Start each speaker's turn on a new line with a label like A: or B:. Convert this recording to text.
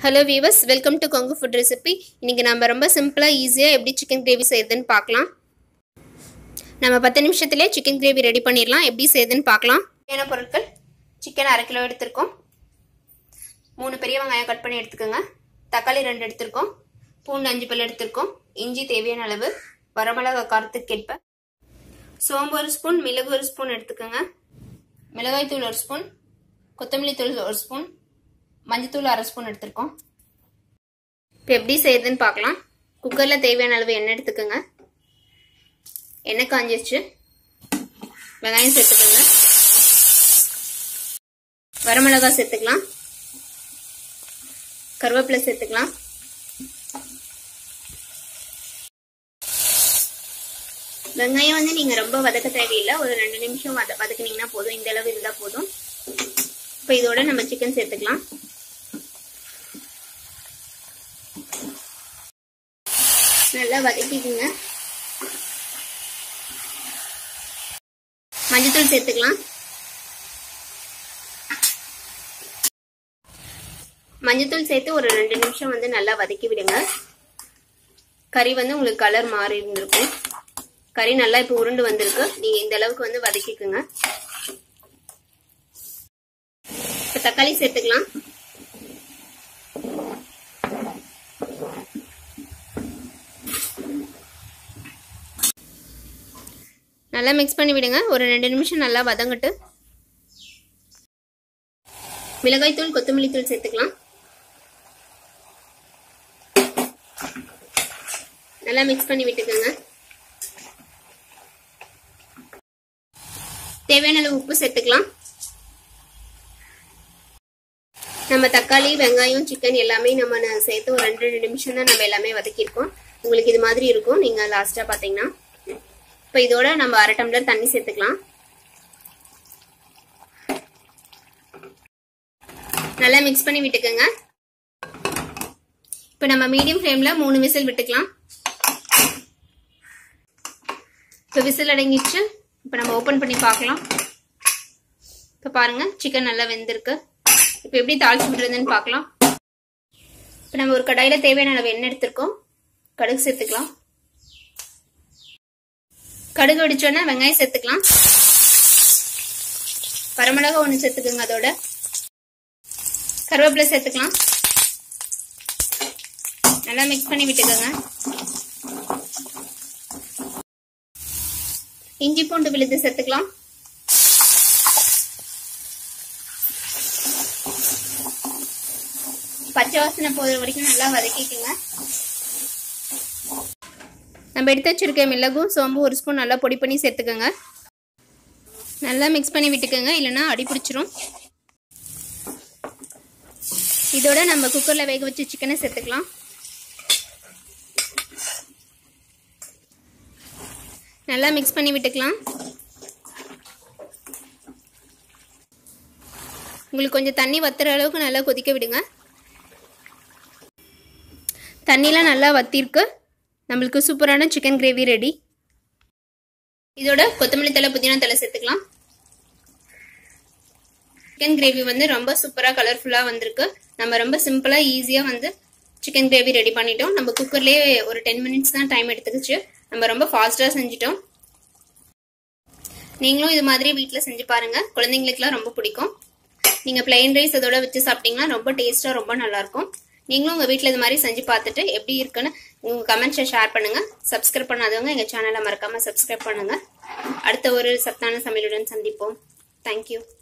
A: hello viewers welcome to Kongu food recipe இன்றைக்கி நம்ம ரொம்ப சிம்பிளாக ஈஸியாக எப்படி சிக்கன் கிரேவி செய்யுதுன்னு பார்க்கலாம் நம்ம பத்து நிமிஷத்துலேயே சிக்கன் கிரேவி ரெடி பண்ணிடலாம் எப்படி செய்யுதுன்னு பார்க்கலாம் தேவையான பொருட்கள் சிக்கன் அரை கிலோ எடுத்திருக்கோம் மூணு பெரிய வெங்காயம் கட் பண்ணி எடுத்துக்கோங்க தக்காளி ரெண்டு எடுத்திருக்கோம் பூண்டு அஞ்சு பல் எடுத்திருக்கோம் இஞ்சி தேவையான அளவு வரமிளகா காரத்துக்கு கேட்ப சோம்பு ஒரு ஸ்பூன் மிளகு ஒரு ஸ்பூன் எடுத்துக்கோங்க மிளகாய் தூள் ஒரு ஸ்பூன் கொத்தமல்லி தூள் ஒரு ஸ்பூன் மஞ்சத்தூள் அரை ஸ்பூன் எடுத்திருக்கோம் இப்போ எப்படி செய்யுதுன்னு பார்க்கலாம் குக்கரில் தேவையான அளவு எண்ணெய் எடுத்துக்கோங்க எண்ணெய் காஞ்சிருச்சு வெங்காயம் சேர்த்துக்கோங்க வரமிளகாய் சேர்த்துக்கலாம் கருவேப்பிலை சேர்த்துக்கலாம் வெங்காயம் வந்து நீங்கள் ரொம்ப வதக்க தேவையில்லை ஒரு ரெண்டு நிமிஷம் வத வதக்குனீங்கன்னா போதும் இந்த அளவு இருந்தால் போதும் இப்போ இதோட நம்ம சிக்கன் சேர்த்துக்கலாம் நல்லா வதக்கிக்குங்க மஞ்சத்தூள் சேர்த்துக்கலாம் மஞ்சத்தூள் சேர்த்து ஒரு ரெண்டு நிமிஷம் வந்து நல்லா வதக்கி விடுங்க கறி வந்து உங்களுக்கு கலர் மாறி இருந்திருக்கும் கறி நல்லா இப்போ உருண்டு வந்திருக்கு நீங்க இந்த அளவுக்கு வந்து வதக்கிக்குங்க இப்போ தக்காளி சேர்த்துக்கலாம் நல்லா மிக்ஸ் பண்ணி விடுங்க ஒரு ரெண்டு நிமிஷம் நல்லா வதங்கட்டு மிளகாய் தூள் கொத்தமல்லி தூள் சேர்த்துக்கலாம் நல்லா மிக்ஸ் பண்ணி விட்டுக்கோங்க தேவையான அளவு உப்பு சேர்த்துக்கலாம் நம்ம தக்காளி வெங்காயம் சிக்கன் எல்லாமே நம்ம சேர்த்து ஒரு ரெண்டு ரெண்டு நிமிஷம் தான் நம்ம எல்லாமே வதக்கியிருக்கோம் உங்களுக்கு இது மாதிரி இருக்கும் நீங்க லாஸ்டா பாத்தீங்கன்னா இப்போ இதோட நம்ம அரை டம்ளர் தண்ணி சேர்த்துக்கலாம் நல்லா மிக்ஸ் பண்ணி விட்டுக்கோங்க இப்போ நம்ம மீடியம் ஃப்ளேமில் மூணு விசில் விட்டுக்கலாம் இப்போ விசில் அடங்கிடுச்சு இப்போ நம்ம ஓப்பன் பண்ணி பார்க்கலாம் இப்போ பாருங்க சிக்கன் நல்லா வெந்திருக்கு இப்போ எப்படி தாளிச்சு விடுறதுன்னு பார்க்கலாம் இப்போ நம்ம ஒரு கடாயில் தேவையான அளவு எண்ணெய் எடுத்திருக்கோம் கடுகு சேர்த்துக்கலாம் கடுகு வெடிச்சோன்னா வெங்காயம் சேர்த்துக்கலாம் வரமிளகா ஒன்று சேர்த்துக்குங்க அதோட கருவேப்பிலை சேர்த்துக்கலாம் நல்லா மிக்ஸ் பண்ணி விட்டுக்கோங்க இஞ்சி பூண்டு விழுது சேர்த்துக்கலாம் பச்சை வாசனை போகிற வரைக்கும் நல்லா வதக்கிக்கோங்க நம்ம எடுத்து வச்சிருக்க மிளகும் சோம்பு ஒரு ஸ்பூன் நல்லா பொடி பண்ணி சேர்த்துக்கோங்க நல்லா மிக்ஸ் பண்ணி விட்டுக்கோங்க இல்லைன்னா அடி பிடிச்சிரும் இதோட நம்ம குக்கரில் வேக வச்சு சிக்கனை சேர்த்துக்கலாம் நல்லா மிக்ஸ் பண்ணி விட்டுக்கலாம் உங்களுக்கு கொஞ்சம் தண்ணி வத்துற அளவுக்கு நல்லா கொதிக்க விடுங்க தண்ணிலாம் நல்லா வத்திருக்கு நம்மளுக்கு சூப்பரான சிக்கன் கிரேவி ரெடி இதோட கொத்தமல்லி தலை புதினா தலை சேர்த்துக்கலாம் சிக்கன் கிரேவி வந்து ரொம்ப சூப்பராக கலர்ஃபுல்லாக வந்திருக்கு நம்ம ரொம்ப சிம்பிளாக ஈஸியாக வந்து சிக்கன் கிரேவி ரெடி பண்ணிட்டோம் நம்ம குக்கர்லேயே ஒரு டென் மினிட்ஸ் தான் டைம் எடுத்துக்கிச்சு நம்ம ரொம்ப ஃபாஸ்ட்டாக செஞ்சிட்டோம் நீங்களும் இது மாதிரி வீட்டில் செஞ்சு பாருங்க குழந்தைங்களுக்குலாம் ரொம்ப பிடிக்கும் நீங்கள் பிளெயின் ரைஸ் அதோட வச்சு சாப்பிட்டீங்கன்னா ரொம்ப டேஸ்ட்டாக ரொம்ப நல்லாயிருக்கும் நீங்களும் உங்கள் வீட்டில் இது மாதிரி செஞ்சு பார்த்துட்டு எப்படி இருக்குன்னு உங்கள் கமெண்ட்ஸை ஷேர் பண்ணுங்கள் சப்ஸ்கிரைப் பண்ணாதவங்க எங்கள் சேனலை மறக்காமல் சப்ஸ்கிரைப் பண்ணுங்கள் அடுத்த ஒரு சத்தான சமையலுடன் சந்திப்போம் தேங்க்யூ